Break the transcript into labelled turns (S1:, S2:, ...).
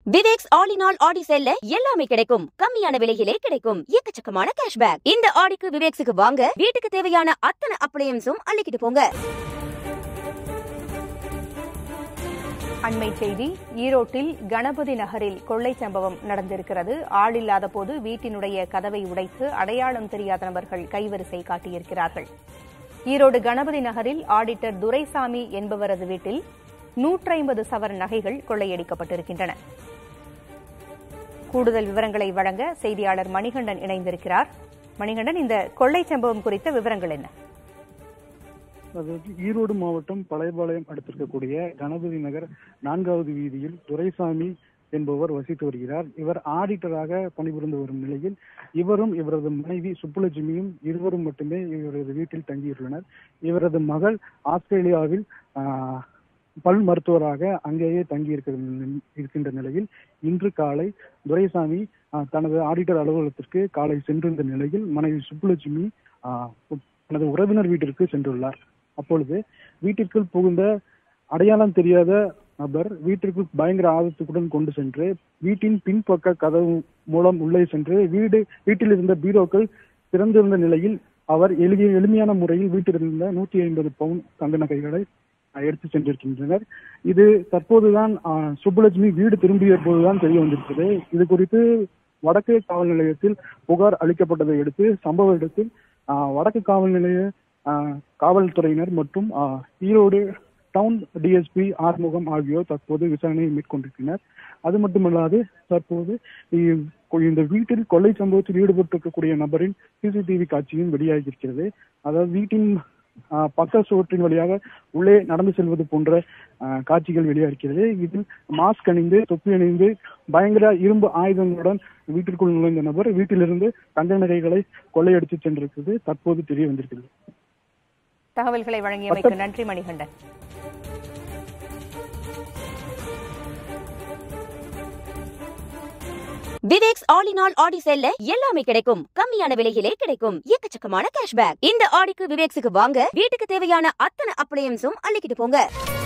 S1: Viveks all in all Aadi சேல்ல எல்லாமே கிடைக்கும் கம்மியான விலையிலே கிடைக்கும் எக்கச்சக்கமான கேஷ்பேக் இந்த ஆடிக்கு விவேக்ஸுக்கு வாங்க வீட்டுக்கு தேவையான அத்தனை அப்ளையன்ஸும் அள்ளிக்கிட்டு போங்க
S2: அண்மை செய்தி ஈரோட்டில் கணபதி நகரில் கொள்ளை சம்பவம் நடந்திருக்கிறது ஆள் இல்லாத போது வீட்டினுடைய கதவை உடைத்து அடையாளம் தெரியாத நபர்கள் கைவரிசை காட்டியிருக்கிறார்கள் ஈரோடு கணபதி நகரில் ஆடிட்டர் துரைசாமி என்பவரது வீட்டில் நூற்றி ஐம்பது சவர நகைகள் கொள்ளையடிக்கப்பட்டிருக்கின்றன கூடுதல் விவரங்களை வழங்க செய்தியாளர் மணிகண்டன் இணைந்திருக்கிறார் மணிகண்டன் இந்த கொள்ளை சம்பவம் குறித்த விவரங்கள் என்ன
S3: அதாவது ஈரோடு மாவட்டம் பழையபாளையம் அடுத்திருக்கக்கூடிய கணபதி நகர் நான்காவது வீதியில் துரைசாமி என்பவர் வசித்து வருகிறார் இவர் ஆடிட்டராக பணிபுரிந்து வரும் நிலையில் இவரும் இவரது மனைவி சுப்புலட்சுமியும் இருவரும் மட்டுமே இவரது வீட்டில் தங்கியுள்ளனர் இவரது மகள் ஆஸ்திரேலியாவில் ஆஹ், பல் மருத்துவராக அங்கேயே தங்கி இருக்கின்ற நிலையில் இன்று காலை துரைசாமி ஆஹ், தனது ஆடிட்டர் அலுவலகத்திற்கு காலை சென்றிருந்த நிலையில் மனைவி சுப்புலட்சுமி ஆஹ், தனது உறவினர் வீட்டிற்கு சென்றுள்ளார் அப்பொழுது வீட்டிற்குள் புகுந்த அடையாளம் தெரியாத நபர் வீட்டிற்குள் பயங்கர ஆபத்துடன் கொண்டு சென்று வீட்டின் பின்பக்க கதவு மூலம் உள்ளே சென்று வீடு வீட்டில் இருந்த பீரோக்கள் திறந்திருந்த நிலையில் அவர் எளிய எளிமையான முறையில் வீட்டில் இருந்த நூற்றி ஐம்பது பவுன் தங்க நகைகளை அஹ், எடுத்து சென்றிருக்கின்றனர் இது தற்போதுதான் அஹ், சுப்புலட்சுமி வீடு திரும்பிய போதுதான் தெரிய வந்திருக்கிறது இது குறித்து வடக்கு காவல் நிலையத்தில் புகார் அளிக்கப்பட்டதை அடுத்து சம்பவ இடத்தில் அஹ், வடக்கு காவல் நிலைய அஹ், காவல்துறையினர் மற்றும் அஹ், ஈரோடு டவுன் டிஎஸ்பி ஆறுமுகம் ஆகியோர் தற்போது விசாரணையை மேற்கொண்டிருக்கின்றனர் அது மட்டுமல்லாது தற்போது இ- இந்த வீட்டில் கொள்ளை சம்பவத்தில் ஈடுபட்டிருக்கக்கூடிய நபரின் சிசிடிவி காட்சியும் வெளியாகியிருக்கிறது அதாவது வீட்டின் ஆஹ், பக்க சுவற்றின் வழியாக உள்ளே நடந்து செல்வது போன்ற ஆஹ், காட்சிகள் வெளியாகிறது இதில் மாஸ்க் அணிந்து தொப்பி அணிந்து பயங்கர இரும்பு ஆயுதங்களுடன் வீட்டிற்குள் நுழைந்த நபர் வீட்டிலிருந்து தங்க நகைகளை கொள்ளையடித்து சென்றிருக்கிறது தற்போது தெரிய வந்திருக்கிறது
S2: தகவல்களை வழங்கியமைக்கு நன்றி Manikandan
S1: Vivek's all in all Aadi சேல்ல எல்லாமே கிடைக்கும் கம்மியான விலையிலே கிடைக்கும் எக்கச்சக்கமான கேஷ்பேக் இந்த ஆடிக்கு விவேக்ஸுக்கு வாங்க வீட்டுக்கு தேவையான அத்தனை அப்ளையன்ஸும் அள்ளிக்கிட்டு போங்க